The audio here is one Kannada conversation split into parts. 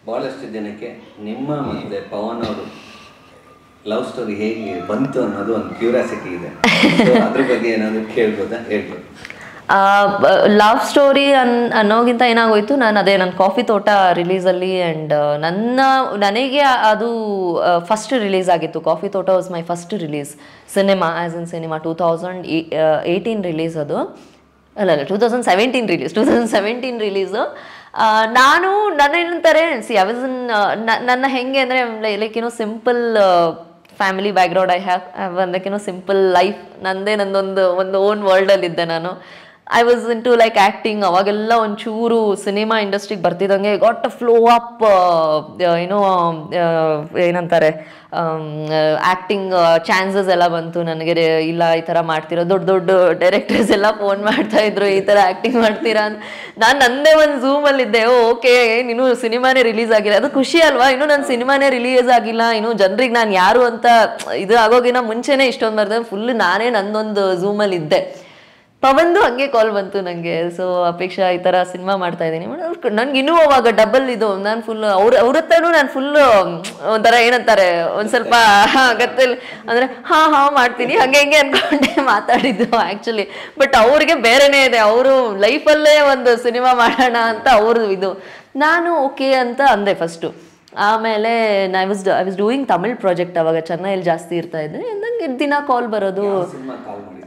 ಬಹಳಷ್ಟು ಜನಕ್ಕೆ ನಿಮ್ಮ ಮತ್ತೆ ಪವನ್ ಅವರು ಲವ್ ಸ್ಟೋರಿ ಹೇಗೆ ಬಂತು ಅನ್ನೋದು ಒಂದು ಕ್ಯೂರಿಯಾಸಿಟಿ ಇದೆ So, ಅದ್ರ ಬಗ್ಗೆ ಏನಾದ್ರು ಕೇಳ್ಬೋದಾ ಹೇಳ್ಬೋದು ಲವ್ ಸ್ಟೋರಿ ಅನ್ ಅನ್ನೋಗಿಂತ ಏನಾಗೋಯ್ತು ನಾನು ಅದೇ ನನ್ನ ಕಾಫಿ ತೋಟ ರಿಲೀಸಲ್ಲಿ ಆ್ಯಂಡ್ ನನ್ನ ನನಗೆ ಅದು ಫಸ್ಟ್ ರಿಲೀಸ್ ಆಗಿತ್ತು Coffee Thota was my first release cinema as in cinema two thousand eighteen release ಅದು ಅಲ್ಲ ಅಲ್ಲ two thousand seventeen release two thousand seventeen release ನಾನು ನನ್ನ ಏನಂತಾರೆ ಸಿ ಐ ವಾಸ್ ಇನ್ ನನ್ನ ಹೆಂಗೆ ಅಂದರೆ ಲೈಕ್ ಏನೋ simple family background I have ಒಂದಕ್ಕೇನೋ ಸಿಂಪಲ್ ಲೈಫ್ ನಂದೇ ನಂದೊಂದು ಒಂದು ಓನ್ ವರ್ಲ್ಡಲ್ಲಿದ್ದೆ ನಾನು I was into like acting ಅವಾಗೆಲ್ಲ ಒಂಚೂರು ಸಿನಿಮಾ ಇಂಡಸ್ಟ್ರಿಗೆ ಬರ್ತಿದ್ದಂಗೆ ಗಾಟ್ ಅ ಫ್ಲೋ ಅಪ್ ಏನೋ ಏನಂತಾರೆ ಆ್ಯಕ್ಟಿಂಗ್ ಚಾನ್ಸಸ್ ಎಲ್ಲ ಬಂತು ನನಗೆ ರೇ- ಇಲ್ಲ ಈ ಥರ ಮಾಡ್ತಿರೋ ದೊಡ್ಡ ದೊಡ್ಡ ಡೈರೆಕ್ಟರ್ಸ್ ಎಲ್ಲ ಫೋನ್ ಮಾಡ್ತಾ ಇದ್ರು ಈ ಥರ ಆ್ಯಕ್ಟಿಂಗ್ ಮಾಡ್ತೀರಾ ಅಂತ ನಾನು ನಂದೇ ಒಂದು ಝೂಮಲ್ಲಿದ್ದೆ ಓಕೆ ನೀನು ಸಿನಿಮಾನೇ ರಿಲೀಸ್ ಆಗಿಲ್ಲ ಅದು ಖುಷಿ ಅಲ್ವಾ ಇನ್ನು ನನ್ನ ಸಿನಿಮಾನೇ ರಿಲೀಸ್ ಆಗಿಲ್ಲ ಇನ್ನು ಜನರಿಗೆ ನಾನು ಯಾರು ಅಂತ ಇದು ಆಗೋಗಿನ ಮುಂಚೆನೇ ಇಷ್ಟೊಂದು ಬರ್ದೆ ಫುಲ್ ನಾನೇ ನಂದೊಂದು ಝೂಮಲ್ಲಿ ಇದ್ದೆ ಪವಂದು ಹಂಗೆ ಕಾಲ್ ಬಂತು ನನಗೆ ಸೊ ಅಪೇಕ್ಷಾ ಈ ಥರ ಸಿನಿಮಾ ಮಾಡ್ತಾ ಇದ್ದೀನಿ ನನ್ಗೆ ಇನ್ನೂ ಅವಾಗ ಡಬಲ್ ಇದು ನಾನು ಫುಲ್ ಅವ್ರ ಅವ್ರ ಹತ್ರನೂ ನಾನು ಫುಲ್ ಒಂಥರ ಏನಂತಾರೆ ಒಂದು ಸ್ವಲ್ಪ ಗತ್ತಲ್ಲಿ ಅಂದರೆ ಹಾಂ ಹಾಂ ಮಾಡ್ತೀನಿ ಹಂಗೆ ಹಿಂಗೆ ಅನ್ಕೊಂಡೆ ಮಾತಾಡಿದ್ದು ಆ್ಯಕ್ಚುಲಿ ಬಟ್ ಅವ್ರಿಗೆ ಬೇರೆನೇ ಇದೆ ಅವರು ಲೈಫಲ್ಲೇ ಒಂದು ಸಿನಿಮಾ ಮಾಡೋಣ ಅಂತ ಅವ್ರದ್ದು ಇದು ನಾನು ಓಕೆ ಅಂತ ಅಂದೆ ಫಸ್ಟು ಆಮೇಲೆ I was I was doing Tamil project ಅವಾಗ ಚೆನ್ನೈಯಲ್ಲಿ ಜಾಸ್ತಿ ಇರ್ತಾ ಇದ್ದೆ ನಂಗೆ ದಿನ ಕಾಲ್ ಬರೋದು ಸಿನಿಮಾ ಕಾಲ್ ಮಾಡಿದ್ದಾರೆ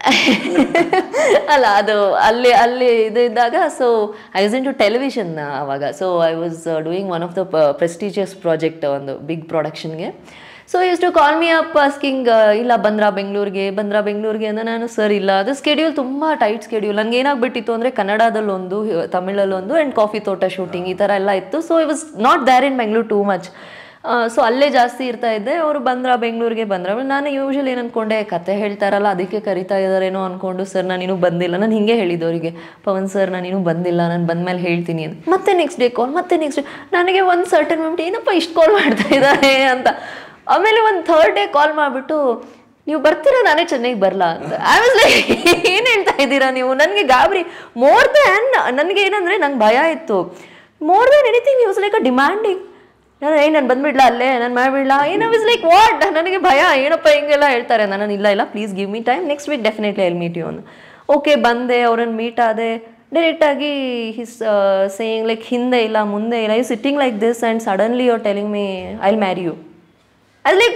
ಅಲ್ಲ ಅದು ಅಲ್ಲಿ ಅಲ್ಲಿ ಇದು ಇದ್ದಾಗ so I was into television ಅವಾಗ so I was doing one of the prestigious project ಒಂದು ಬಿಗ್ ಪ್ರೊಡಕ್ಷನ್ಗೆ so used to call me up asking ಇಲ್ಲ ಬಂದ್ರಾ ಬೆಂಗಳೂರಿಗೆ ಬಂದ್ರಾ ಬೆಂಗಳೂರಿಗೆ ಅಂದ್ರೆ ನಾನು ಸರ್ ಇಲ್ಲ ಅದು ಸ್ಕೆಡ್ಯೂಲ್ ತುಂಬ ಟೈಟ್ ಸ್ಕೆಡ್ಯೂಲ್ ನನಗೆ ಏನಾಗ್ಬಿಟ್ಟಿತ್ತು ಅಂದರೆ ಕನ್ನಡದಲ್ಲೊಂದು ತಮಿಳಲ್ಲೊಂದು ಆ್ಯಂಡ್ ಕಾಫಿ ತೋಟ ಶೂಟಿಂಗ್ ಈ ಥರ ಎಲ್ಲ ಇತ್ತು so I was not there in Bengaluru too much so ಅಲ್ಲೇ ಜಾಸ್ತಿ ಇರ್ತಾ ಇದ್ದೆ ಅವರು ಬಂದ್ರ ಬೆಂಗಳೂರಿಗೆ ಬಂದ್ರ ನಾನು ಯೂಶಲಿ ಏನು ಅನ್ಕೊಂಡೆ ಕತೆ ಹೇಳ್ತಾರಲ್ಲ ಅದಕ್ಕೆ ಕರಿತಾ ಇದ್ದಾರೇನೋ ಅನ್ಕೊಂಡು ಸರ್ ನಾನು ಇನ್ನೂ ಬಂದಿಲ್ಲ ನಾನು ಹಿಂಗೆ ಹೇಳಿದ್ದು ಅವರಿಗೆ ಪವನ್ ಸರ್ ನಾನು ಇನ್ನೂ ಬಂದಿಲ್ಲ ನಾನು ಬಂದ್ಮೇಲೆ ಹೇಳ್ತೀನಿ ಅಂತ ಮತ್ತೆ ನೆಕ್ಸ್ಟ್ ಡೇ ಕಾಲ್ ಮತ್ತೆ ನೆಕ್ಸ್ಟ್ ಡೇ ನನಗೆ ಒಂದು ಸರ್ಟನ್ ಮೂಮೆಂಟ್ ಏನಪ್ಪ ಇಷ್ಟು ಕಾಲ್ ಮಾಡ್ತಾ ಇದ್ದಾರೆ ಅಂತ ಆಮೇಲೆ ಒಂದು ಥರ್ಡ್ ಡೇ ಕಾಲ್ ಮಾಡಿಬಿಟ್ಟು ನೀವು ಬರ್ತೀರಾ ನಾನೇ ಚೆನ್ನೈಗೆ ಬರಲ್ಲ ಅಂತ ಐ ವಾಸ್ ಲೈಕ್ ಏನು ಹೇಳ್ತಾ ಇದ್ದೀರಾ ನೀವು ನನಗೆ ಗಾಬರಿ ಮೋರ್ ದ್ಯಾನ್ ನನಗೆ ಏನಂದರೆ ನಂಗೆ ಭಯ ಇತ್ತು more than anything use like a demanding ನಾನು ಏ ನಾನು ಬಂದ್ಬಿಡ್ಲಾ ಅಲ್ಲೇ ನಾನು ಮಾಡ್ಬಿಡ್ಲಾ ಏನೋ ಇಸ್ ಲೈಕ್ ವಾಟ್ ನನಗೆ ಭಯ ಏನಪ್ಪ ಹಿಂಗೆಲ್ಲ ಹೇಳ್ತಾರೆ ನಾನು ಇಲ್ಲ ಇಲ್ಲ please give me time next week definitely I'll meet you ಅಂತ ಓಕೆ ಬಂದೆ ಅವ್ರನ್ನ ಮೀಟ್ ಆದೆ ಡೈರೆಕ್ಟಾಗಿ ಹಿಸ್ ಸೇಯಿಂಗ್ ಲೈಕ್ ಹಿಂದೆ ಇಲ್ಲ ಮುಂದೆ ಇಲ್ಲ you sitting like this and suddenly you telling me I'll marry you ಅದು ಲೈಕ್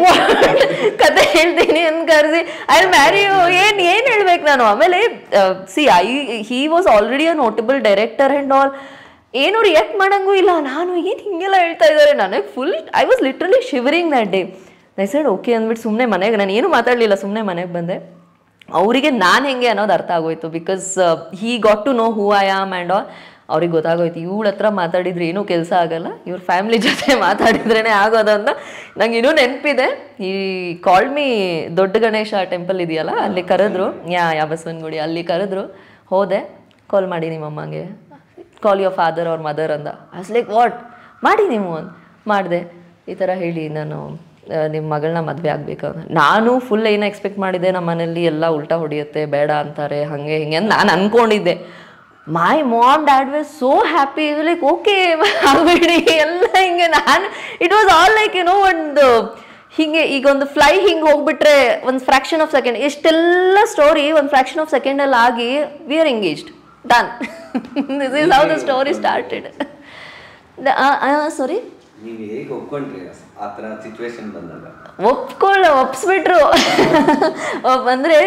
ಕತೆ ಹೇಳ್ತೀನಿ ಅಂತ ಕರೆಸಿ ಐ ಮ್ಯಾರಿ ಯು ಏನು ಏನು ಹೇಳ್ಬೇಕು ನಾನು ಆಮೇಲೆ see I he was already a notable director and all ಏನು ರಿಯಾಕ್ಟ್ ಮಾಡಂಗೂ ಇಲ್ಲ ನಾನು ಏನು ಹಿಂಗೆಲ್ಲ ಹೇಳ್ತಾ ಇದ್ದಾರೆ ನನಗೆ full I was literally shivering that day I said okay ಅಂದ್ಬಿಟ್ಟು ಸುಮ್ಮನೆ ಮನೆಗೆ ನಾನು ಏನು ಮಾತಾಡಲಿಲ್ಲ ಸುಮ್ಮನೆ ಮನೆಗೆ ಬಂದೆ ಅವರಿಗೆ ನಾನು ಹೆಂಗೆ ಅನ್ನೋದು ಅರ್ಥ ಆಗೋಯ್ತು because he got to know who I am and all ಅವ್ರಿಗೆ ಗೊತ್ತಾಗೋಯ್ತು ಇವಳ ಹತ್ರ ಮಾತಾಡಿದ್ರೆ ಏನೂ ಕೆಲಸ ಆಗಲ್ಲ ಇವ್ರ ಫ್ಯಾಮಿಲಿ ಜೊತೆ ಮಾತಾಡಿದ್ರೇ ಆಗೋದು ಅಂತ ನಂಗೆ ಇನ್ನೂ ನೆನಪಿದೆ ಈ ಕಾಲ್ ಮೀ ದೊಡ್ಡ ಗಣೇಶ ಟೆಂಪಲ್ ಇದೆಯಲ್ಲ ಅಲ್ಲಿ ಕರೆದ್ರು ಯಾ ಯಾ ಬಸವನಗುಡಿ ಅಲ್ಲಿ ಕರೆದ್ರು ಹೋದೆ ಕಾಲ್ ಮಾಡಿ ನಿಮ್ಮ ಅಮ್ಮಂಗೆ ಕಾಲ್ ಯೋರ್ ಫಾದರ್ ಅವ್ರ ಮದರ್ ಅಂದ ಅಸ್ ಲೈಕ್ ವಾಟ್ ಮಾಡಿ ನೀವು ಅಂತ ಮಾಡಿದೆ ಈ ಥರ ಹೇಳಿ ನಾನು ನಿಮ್ಮ ಮಗಳನ್ನ ಮದುವೆ ಆಗಬೇಕು ಅಂತ ನಾನು ಫುಲ್ ಏನು ಎಕ್ಸ್ಪೆಕ್ಟ್ ಮಾಡಿದ್ದೆ ನಮ್ಮ ಮನೇಲಿ ಎಲ್ಲ ಉಲ್ಟಾ ಹೊಡಿಯುತ್ತೆ ಬೇಡ ಅಂತಾರೆ ಹಾಗೆ ಹಿಂಗೆ ಅಂತ ನಾನು ಅಂದ್ಕೊಂಡಿದ್ದೆ my mom dad were so happy like okay ಆಗಬೇಡಿ ಎಲ್ಲ ಹಿಂಗೆ ನಾನು ಇಟ್ ವಾಸ್ ಆಲ್ ಲೈಕ್ ಏನೋ ಒಂದು ಹಿಂಗೆ ಈಗ ಒಂದು ಫ್ಲೈ ಹಿಂಗೆ ಹೋಗ್ಬಿಟ್ರೆ ಒಂದು ಫ್ರಾಕ್ಷನ್ ಆಫ್ ಸೆಕೆಂಡ್ ಇಷ್ಟೆಲ್ಲ ಸ್ಟೋರಿ ಒಂದು ಫ್ರಾಕ್ಷನ್ ಆಫ್ ಸೆಕೆಂಡಲ್ಲಿ ಆಗಿ we are engaged done this is how the story started sorry ನೀವು ಹೇಗೆ ಒಪ್ಕೊಂಡ್ರಿ ಆ ಥರ ಸಿಚುವೇಶನ್ ಬಂದಾಗ ಒಪ್ಕೊಳ್ಳ ಒಪ್ಸ್ಬಿಟ್ರು ಅಂದರೆ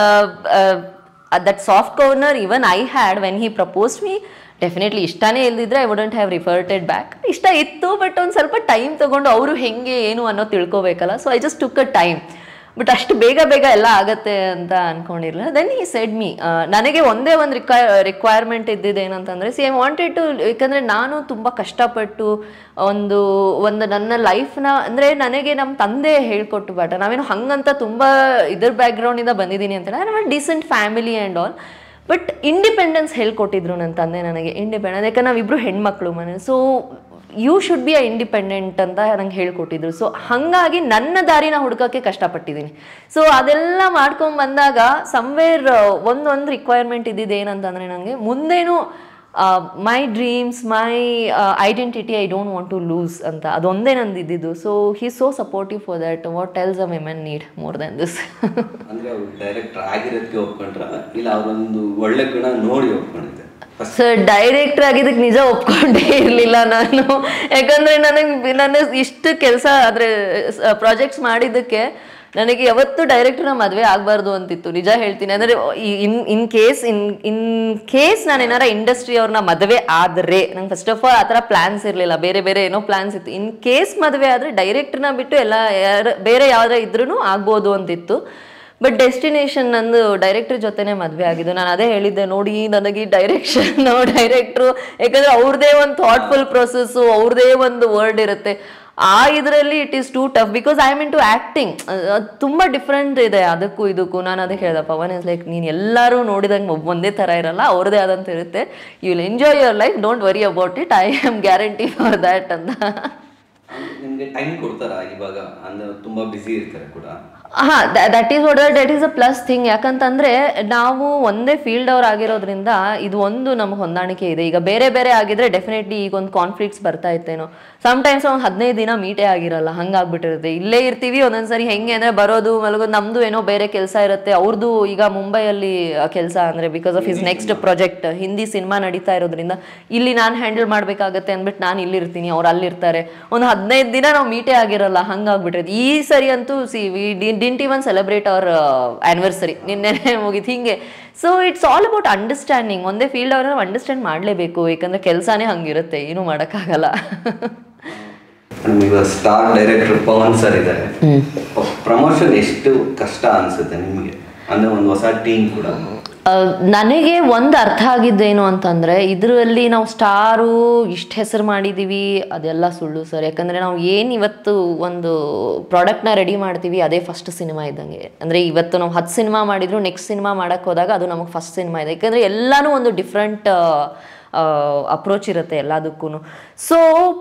that soft corner even I had when he propose me definitely ಇಷ್ಟನೇ ಇಲ್ದಿದ್ರೆ I wouldn't have reverted back ಇಷ್ಟ ಇತ್ತು ಬಟ್ ಒಂದು ಸ್ವಲ್ಪ ಟೈಮ್ ತಗೊಂಡು ಅವರು ಹೆಂಗೆ ಏನು ಅನ್ನೋದು ತಿಳ್ಕೊಬೇಕಲ್ಲ so I just took a time but ಅಷ್ಟು ಬೇಗ ಬೇಗ ಎಲ್ಲ ಆಗತ್ತೆ ಅಂತ ಅನ್ಕೊಂಡಿರಲಿಲ್ಲ ದೆನ್ ಈ ಸೆಡ್ ಮೀ ನನಗೆ ಒಂದೇ ಒಂದು ರಿಕ್ವೈ ರಿಕ್ವೈರ್ಮೆಂಟ್ ಇದ್ದಿದ್ದು ಏನಂತಂದರೆ ಸಿ ಐ ವಾಂಟೆಡ್ ಟು ಯಾಕಂದರೆ ನಾನು ತುಂಬ ಕಷ್ಟಪಟ್ಟು ಒಂದು ಒಂದು ನನ್ನ ಲೈಫ್ನ ಅಂದರೆ ನನಗೆ ನಮ್ಮ ತಂದೆ ಹೇಳ್ಕೊಟ್ಟು ಬಟ್ ನಾವೇನು ಹಂಗಂತ ತುಂಬ ಇದ್ರ ಬ್ಯಾಕ್ಗ್ರೌಂಡಿಂದ ಬಂದಿದ್ದೀನಿ ಅಂತ ನಾನು decent family and all but independence ಹೇಳ್ಕೊಟ್ಟಿದ್ರು ನನ್ನ ತಂದೆ ನನಗೆ ಇಂಡಿಪೆಂಡೆನ್ಸ್ ಯಾಕಂದ್ರೆ ನಾವಿಬ್ಬರು ಹೆಣ್ಮಕ್ಳು ಮನೆ so you should be a independent ಅಂತ ನಂಗೆ ಹೇಳ್ಕೊಟ್ಟಿದ್ರು ಸೊ ಹಾಗಾಗಿ ನನ್ನ ದಾರಿನ ಹುಡುಕಕ್ಕೆ ಕಷ್ಟಪಟ್ಟಿದ್ದೀನಿ ಸೊ ಅದೆಲ್ಲ ಮಾಡ್ಕೊಂಡು ಬಂದಾಗ ಸಮ್ವೇರ್ ಒಂದೊಂದು ರಿಕ್ವೈರ್ಮೆಂಟ್ ಇದ್ದಿದ್ದು ಏನಂತಂದರೆ ನನಗೆ ಮುಂದೇನು my dreams my identity I don't want to lose ಅಂತ ಅದೊಂದೇ ನಂದು ಇದ್ದಿದ್ದು so he so supportive for that what tells a women need more than this ಅಂದ್ರೆ ಅವ್ರು ಡೈರೆಕ್ಟರ್ ಆಗಿರೋದಕ್ಕೆ ಒಪ್ಕೊಂಡ್ರ ಇಲ್ಲ ಅವರೊಂದು ಒಳ್ಳೆ ಗುಣ ನೋಡಿ ಒಪ್ಕೊಂಡಿದ್ದೆ ಸರ್ ಡೈರೆಕ್ಟರ್ ಆಗಿದ್ದಕ್ಕೆ ನಿಜ ಒಪ್ಕೊಂಡೇ ಇರಲಿಲ್ಲ ನಾನು ಯಾಕಂದ್ರೆ ನನಗೆ ನನ್ನ ಇಷ್ಟು ಕೆಲಸ ಆದರೆ ಪ್ರಾಜೆಕ್ಟ್ಸ್ ಮಾಡಿದ್ದಕ್ಕೆ ನನಗೆ ಯಾವತ್ತೂ ಡೈರೆಕ್ಟರ್ನ ಮದುವೆ ಆಗಬಾರ್ದು ಅಂತಿತ್ತು ನಿಜ ಹೇಳ್ತೀನಿ ಅಂದರೆ ಇನ್ in case in in case ನಾನು ಏನಾರ ಇಂಡಸ್ಟ್ರಿ ಅವ್ರನ್ನ ಮದುವೆ ಆದರೆ ನಂಗೆ ಫಸ್ಟ್ ಆಫ್ ಆಲ್ ಆ ಥರ ಪ್ಲ್ಯಾನ್ಸ್ ಇರಲಿಲ್ಲ ಬೇರೆ ಬೇರೆ ಏನೋ ಪ್ಲ್ಯಾನ್ಸ್ ಇತ್ತು ಇನ್ ಕೇಸ್ ಮದುವೆ ಆದರೆ ಡೈರೆಕ್ಟ್ರನ್ನ ಬಿಟ್ಟು ಎಲ್ಲ ಯಾರು ಬೇರೆ ಯಾವ್ದಾರ ಇದ್ರೂ ಆಗ್ಬೋದು ಅಂತಿತ್ತು ಬಟ್ ಡೆಸ್ಟಿನೇಷನ್ ನಂದು ಡೈರೆಕ್ಟರ್ ಜೊತೆನೆ ಮದುವೆ ಆಗಿದ್ದು ನಾನು ಅದೇ ಹೇಳಿದ್ದೆ ನೋಡಿ ನನಗೆ ಡೈರೆಕ್ಷನ್ ಡೈರೆಕ್ಟ್ರು ಯಾಕಂದ್ರೆ ಅವ್ರದೇ ಒಂದು ಥಾಟ್ಫುಲ್ ಪ್ರೊಸೆಸ್ಸು ಅವ್ರದೇ ಒಂದು ವರ್ಡ್ ಇರುತ್ತೆ ಆ ಇದರಲ್ಲಿ it is too tough because I mean to acting ತುಂಬ ಡಿಫ್ರೆಂಟ್ ಇದೆ ಅದಕ್ಕೂ ಇದಕ್ಕೂ ನಾನು ಅದಕ್ಕೆ ಹೇಳ್ದೆ ಪವನ್ ಇಸ್ ಲೈಕ್ ನೀನು ಎಲ್ಲರೂ ನೋಡಿದಂಗೆ ಒಬ್ಬ ಒಂದೇ ಥರ ಇರಲ್ಲ ಅವ್ರದೇ ಆದಂತ ಇರುತ್ತೆ you will enjoy your life don't worry about it I am guarantee for that ಅಂತ ನಿಮ್ಗೆ ಟೈಮ್ ಕೊಡ್ತಾರ ಇವಾಗ ಅಂದ್ರೆ ತುಂಬಾ ಬಿಸಿ ಇರ್ತಾರೆ ಕೂಡ ಹಾಂ that is what that is a plus thing ಯಾಕಂತಂದ್ರೆ ನಾವು ಒಂದೇ ಫೀಲ್ಡ್ ಅವ್ರು ಆಗಿರೋದ್ರಿಂದ ಇದು ಒಂದು ನಮ್ಗೆ ಹೊಂದಾಣಿಕೆ ಇದೆ ಈಗ ಬೇರೆ ಬೇರೆ ಆಗಿದ್ರೆ ಡೆಫಿನೆಟ್ಲಿ ಈಗ ಒಂದು ಕಾನ್ಫ್ಲಿಕ್ಟ್ಸ್ ಬರ್ತಾ ಇತ್ತೇನೋ ಸಮ್ಟೈಮ್ಸ್ ಒಂದು ಹದಿನೈದು ದಿನ ಮೀಟೇ ಆಗಿರಲ್ಲ ಹಂಗಾಗ್ಬಿಟ್ಟಿರುತ್ತೆ ಇಲ್ಲೇ ಇರ್ತೀವಿ ಒಂದೊಂದ್ಸರಿ ಹೆಂಗೆ ಅಂದ್ರೆ ಬರೋದು ಮಲಗೋದು ನಮ್ದು ಏನೋ ಬೇರೆ ಕೆಲಸ ಇರುತ್ತೆ ಅವ್ರದ್ದು ಈಗ ಮುಂಬೈಯಲ್ಲಿ ಕೆಲಸ ಅಂದ್ರೆ because of his next project Hindi cinema ನಡೀತಾ ಇರೋದ್ರಿಂದ ಇಲ್ಲಿ ನಾನು ಹ್ಯಾಂಡಲ್ ಮಾಡ್ಬೇಕಾಗತ್ತೆ ಅಂದ್ಬಿಟ್ಟು ನಾನು ಇಲ್ಲಿರ್ತೀನಿ ಅವ್ರು ಅಲ್ಲಿರ್ತಾರೆ ಒಂದು ಹದಿನೈದು ದಿನ ನಾವು ಮೀಟೇ ಆಗಿರಲ್ಲ ಹಂಗಾಗ್ಬಿಟ್ಟಿರುತ್ತೆ ಈ ಸರಿ ಅಂತೂ see we didn't even celebrate our anniversary ನಿನ್ನೆ ಮುಗಿತು ಹಿಂಗೆ so it's all about understanding ಒಂದೇ ಫೀಲ್ಡ್ ಅವ್ರನ್ನ ನಾವು ಅಂಡರ್ಸ್ಟ್ಯಾಂಡ್ ಮಾಡಲೇಬೇಕು ಯಾಕಂದ್ರೆ ಕೆಲಸನೇ ಹಂಗಿರುತ್ತೆ ಏನೂ ಮಾಡೋಕ್ಕಾಗಲ್ಲ ಮೇಡಮ್ ಈಗ ಸ್ಟಾರ್ ಡೈರೆಕ್ಟರ್ ಪವನ್ ಸರ್ ಇದ್ದಾರೆ ಪ್ರಮೋಷನ್ ಎಷ್ಟು ಕಷ್ಟ ಅನ್ಸುತ್ತೆ ನಿಮಗೆ ಅಂದ್ರೆ ಒಂದು ಹೊಸ ಟೀಮ್ ಕೂಡ ಆ, ನನಗೆ ಒಂದು ಅರ್ಥ ಆಗಿದ್ದೇನು ಅಂತಂದರೆ ಇದರಲ್ಲಿ ನಾವು ಸ್ಟಾರು ಇಷ್ಟು ಹೆಸರು ಮಾಡಿದ್ದೀವಿ ಅದೆಲ್ಲ ಸುಳ್ಳು ಸರ್ ಯಾಕಂದರೆ ನಾವು ಏನು ಇವತ್ತು ಒಂದು ಪ್ರಾಡಕ್ಟ್ನ ರೆಡಿ ಮಾಡ್ತೀವಿ ಅದೇ ಫಸ್ಟ್ ಸಿನಿಮಾ ಇದ್ದಂಗೆ ಅಂದರೆ ಇವತ್ತು ನಾವು ಹತ್ತು ಸಿನಿಮಾ ಮಾಡಿದ್ರು ನೆಕ್ಸ್ಟ್ ಸಿನಿಮಾ ಮಾಡೋಕ್ಕೆ ಹೋದಾಗ ಅದು ನಮಗೆ ಫಸ್ಟ್ ಸಿನಿಮಾ ಇದೆ ಯಾಕಂದರೆ ಎಲ್ಲನೂ ಒಂದು ಡಿಫ್ರೆಂಟ್ ಅಪ್ರೋಚ್ ಇರುತ್ತೆ ಎಲ್ಲದಕ್ಕೂ ಸೊ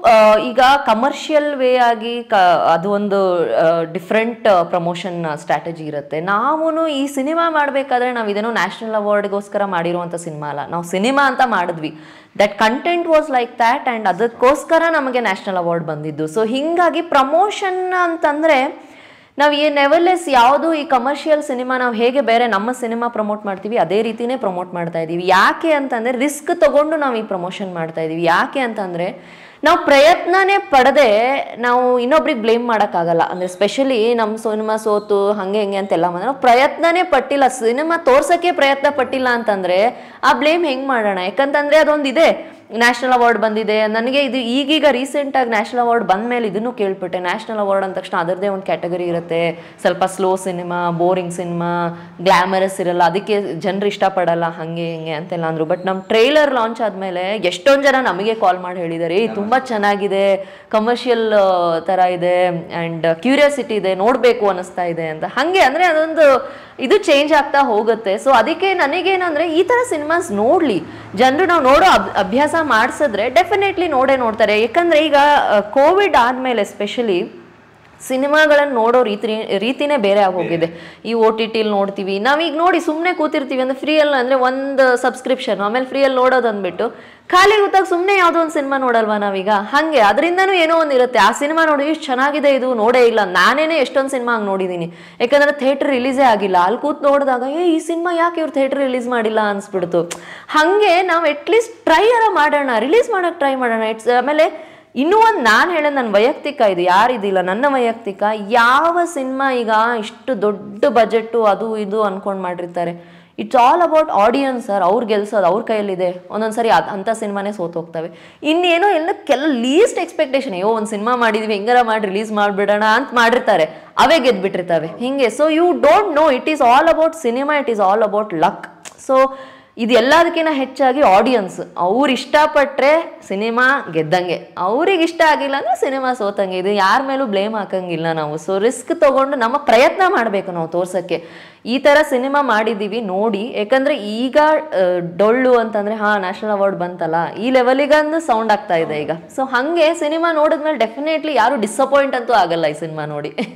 ಈಗ ಕಮರ್ಷಿಯಲ್ ವೇ ಆಗಿ ಕ ಅದು ಒಂದು ಡಿಫ್ರೆಂಟ್ ಪ್ರಮೋಷನ್ ಸ್ಟ್ರಾಟಜಿ ಇರುತ್ತೆ ನಾವು ಈ ಸಿನಿಮಾ ಮಾಡಬೇಕಾದ್ರೆ ನಾವು ಇದೇನೋ ನ್ಯಾಷನಲ್ ಅವಾರ್ಡ್ಗೋಸ್ಕರ ಮಾಡಿರುವಂಥ ಸಿನಿಮಾ ಅಲ್ಲ ನಾವು ಸಿನಿಮಾ ಅಂತ ಮಾಡಿದ್ವಿ that content was like that and ಅದಕ್ಕೋಸ್ಕರ ನಮಗೆ ನ್ಯಾಷನಲ್ ಅವಾರ್ಡ್ ಬಂದಿದ್ದು ಸೊ ಹೀಗಾಗಿ ಪ್ರಮೋಷನ್ ಅಂತಂದರೆ ನಾವು ಈ ನೆವರ್ಲೆಸ್ ಯಾವುದು ಈ ಕಮರ್ಷಿಯಲ್ ಸಿನಿಮಾ ನಾವು ಹೇಗೆ ಬೇರೆ ನಮ್ಮ ಸಿನಿಮಾ ಪ್ರಮೋಟ್ ಮಾಡ್ತೀವಿ ಅದೇ ರೀತಿನೇ ಪ್ರಮೋಟ್ ಮಾಡ್ತಾ ಇದ್ದೀವಿ ಯಾಕೆ ಅಂತಂದರೆ ರಿಸ್ಕ್ ತಗೊಂಡು ನಾವು ಈ ಪ್ರಮೋಷನ್ ಮಾಡ್ತಾ ಇದ್ದೀವಿ ಯಾಕೆ ಅಂತಂದರೆ ನಾವು ಪ್ರಯತ್ನನೇ ಪಡದೆ ನಾವು ಇನ್ನೊಬ್ರಿಗೆ ಬ್ಲೇಮ್ ಮಾಡೋಕ್ಕಾಗಲ್ಲ ಅಂದರೆ ಸ್ಪೆಷಲಿ ನಮ್ಮ ಸಿನಿಮಾ ಸೋತು ಹಾಗೆ ಹಿಂಗೆ ಅಂತೆಲ್ಲ ಬಂದ್ರೆ ನಾವು ಪ್ರಯತ್ನನೇ ಪಟ್ಟಿಲ್ಲ ಸಿನಿಮಾ ತೋರ್ಸೋಕ್ಕೆ ಪ್ರಯತ್ನ ಪಟ್ಟಿಲ್ಲ ಅಂತಂದರೆ ಆ ಬ್ಲೇಮ್ ಹೆಂಗೆ ಮಾಡೋಣ ಯಾಕಂತಂದರೆ ಅದೊಂದು ಇದೆ ನ್ಯಾಷನಲ್ ಅವಾರ್ಡ್ ಬಂದಿದೆ ನನಗೆ ಇದು ಈಗೀಗ ರೀಸೆಂಟಾಗಿ ನ್ಯಾಷನಲ್ ಅವಾರ್ಡ್ ಬಂದ ಮೇಲೆ ಇದನ್ನು ಕೇಳ್ಪಟ್ಟೆ ನ್ಯಾಷನಲ್ ಅವಾರ್ಡ್ ಅಂದ ತಕ್ಷಣ ಅದರದ್ದೇ ಒಂದು ಕ್ಯಾಟಗರಿ ಇರುತ್ತೆ ಸ್ವಲ್ಪ slow cinema boring cinema glamorous ಇರಲ್ಲ ಅದಕ್ಕೆ ಜನರು ಇಷ್ಟಪಡಲ್ಲ ಹಾಗೆ ಹಿಂಗೆ ಅಂತೆಲ್ಲ ಅಂದರು ಬಟ್ ನಮ್ಮ ಟ್ರೈಲರ್ ಲಾಂಚ್ ಆದಮೇಲೆ ಎಷ್ಟೊಂದು ಜನ ನಮಗೆ ಕಾಲ್ ಮಾಡಿ ಹೇಳಿದ್ದಾರೆ "ಏ, ತುಂಬ ಚೆನ್ನಾಗಿದೆ ಕಮರ್ಷಿಯಲ್ ಥರ ಇದೆ ಆ್ಯಂಡ್ ಕ್ಯೂರಿಯಾಸಿಟಿ ಇದೆ ನೋಡಬೇಕು ಅನ್ನಿಸ್ತಾ ಇದೆ ಅಂತ ಹಾಗೆ ಅಂದರೆ ಅದೊಂದು ಇದು ಚೇಂಜ್ ಆಗ್ತಾ ಹೋಗುತ್ತೆ ಸೊ ಅದಕ್ಕೆ ನನಗೇನಂದ್ರೆ ಈ ಥರ ಸಿನಿಮಾಸ್ ನೋಡಲಿ ಜನರು ನಾವು ನೋಡೋ ಅಬ್ ಅಭ್ಯಾಸ ಮಾಡಿಸಿದ್ರೆ ಡೆಫಿನೆಟ್ಲಿ ನೋಡೇ ನೋಡ್ತಾರೆ ಯಾಕಂದರೆ ಈಗ ಕೋವಿಡ್ ಆದಮೇಲೆ ಸ್ಪೆಷಲಿ ಸಿನಿಮಾಗಳನ್ನು ನೋಡೋ ರೀತಿ ರೀತಿನೇ ಬೇರೆ ಆಗೋಗಿದೆ ಈ ಓ ಟಿ ಟಿಲಿ ನೋಡ್ತೀವಿ ನಾವೀಗ ನೋಡಿ ಸುಮ್ಮನೆ ಕೂತಿರ್ತೀವಿ ಅಂದರೆ ಫ್ರೀಯಲ್ಲಿ ಅಂದರೆ ಒಂದು ಸಬ್ಸ್ಕ್ರಿಪ್ಷನ್ ಆಮೇಲೆ ಫ್ರೀಯಲ್ಲಿ ನೋಡೋದು ಅಂದ್ಬಿಟ್ಟು ಖಾಲಿ ಕೂತಾಗ ಸುಮ್ಮನೆ ಯಾವುದೋ ಒಂದು ಸಿನಿಮಾ ನೋಡಲ್ವಾ ನಾವೀಗ ಹಾಗೆ ಅದರಿಂದನೂ ಏನೋ ಒಂದು ಇರುತ್ತೆ ಆ ಸಿನಿಮಾ ನೋಡಿ ಇಷ್ಟು ಚೆನ್ನಾಗಿದೆ ಇದು ನೋಡೇ ಇಲ್ಲ ನಾನೇನೇ ಎಷ್ಟೊಂದು ಸಿನಿಮಾ ಹಂಗೆ ನೋಡಿದ್ದೀನಿ ಯಾಕಂದರೆ ಥಿಯೇಟ್ರ್ ರಿಲೀಸೇ ಆಗಿಲ್ಲ ಅಲ್ಲಿ ಕೂತ್ ನೋಡಿದಾಗ ಏ ಈ ಸಿನಿಮಾ ಯಾಕೆ ಇವ್ರು ಥಿಯೇಟ್ರ್ ರಿಲೀಸ್ ಮಾಡಿಲ್ಲ ಅನ್ಸ್ಬಿಡ್ತು ಹಾಗೆ ನಾವು ಅಟ್ಲೀಸ್ಟ್ ಟ್ರೈ ಅರ ಮಾಡೋಣ ರಿಲೀಸ್ ಮಾಡೋಕ್ಕೆ ಟ್ರೈ ಮಾಡೋಣ ಇಟ್ಸ್ ಆಮೇಲೆ ಇನ್ನೂ ಒಂದು ನಾನು ಹೇಳೋದು ನನ್ನ ವೈಯಕ್ತಿಕ ಇದು ಯಾರಿದಿಲ್ಲ ನನ್ನ ವೈಯಕ್ತಿಕ ಯಾವ ಸಿನಿಮಾ ಈಗ ಇಷ್ಟು ದೊಡ್ಡ ಬಜೆಟ್ಟು ಅದು ಇದು ಅನ್ಕೊಂಡು ಮಾಡಿರ್ತಾರೆ it's all about audience sir ಅವ್ರು ಗೆಲ್ಸೋದು ಅವ್ರ ಕೈಯಲ್ಲಿದೆ ಒಂದೊಂದ್ಸರಿ ಅದು ಅಂಥ ಸಿನಿಮಾನೇ ಸೋತೋಗ್ತವೆ ಇನ್ನೇನೋ ಎಲ್ಲ ಕೆಲ ಲೀಸ್ಟ್ ಎಕ್ಸ್ಪೆಕ್ಟೇಷನ್ ಅಯ್ಯೋ ಒಂದು ಸಿನಿಮಾ ಮಾಡಿದ್ವಿ ಹೆಂಗಾರ ಮಾಡಿ ರಿಲೀಸ್ ಮಾಡಿಬಿಡೋಣ ಅಂತ ಮಾಡಿರ್ತಾರೆ ಅವೇ ಗೆದ್ಬಿಟ್ಟಿರ್ತವೆ ಹಿಂಗೆ so you don't know it is all about cinema it is all about luck so ಇದು ಎಲ್ಲದಕ್ಕಿಂತ ಹೆಚ್ಚಾಗಿ ಆಡಿಯನ್ಸ್ ಅವ್ರು ಇಷ್ಟಪಟ್ಟರೆ ಸಿನಿಮಾ ಗೆದ್ದಂಗೆ ಅವ್ರಿಗೆ ಇಷ್ಟ ಆಗಿಲ್ಲ ಅಂದರೆ ಸಿನಿಮಾ ಸೋತಂಗೆ ಇದು ಯಾರ ಮೇಲೂ ಬ್ಲೇಮ್ ಹಾಕಂಗಿಲ್ಲ ನಾವು ಸೊ ರಿಸ್ಕ್ ತೊಗೊಂಡು ನಮ್ಮ ಪ್ರಯತ್ನ ಮಾಡಬೇಕು ನಾವು ತೋರ್ಸೋಕ್ಕೆ ಈ ಥರ ಸಿನಿಮಾ ಮಾಡಿದ್ದೀವಿ ನೋಡಿ ಯಾಕಂದರೆ ಈಗ ಆ, ಡೊಳ್ಳು ಅಂತಂದರೆ ಹಾಂ ನ್ಯಾಷನಲ್ ಅವಾರ್ಡ್ ಬಂತಲ್ಲ ಈ ಲೆವೆಲಿಗಂದು ಸೌಂಡ್ ಆಗ್ತಾ ಇದೆ ಈಗ ಸೊ ಹಾಗೆ ಸಿನಿಮಾ ನೋಡಿದ್ಮೇಲೆ ಡೆಫಿನೆಟ್ಲಿ ಯಾರು ಡಿಸಪಾಯಿಂಟ್ ಅಂತೂ ಆಗಲ್ಲ ಈ ಸಿನಿಮಾ ನೋಡಿ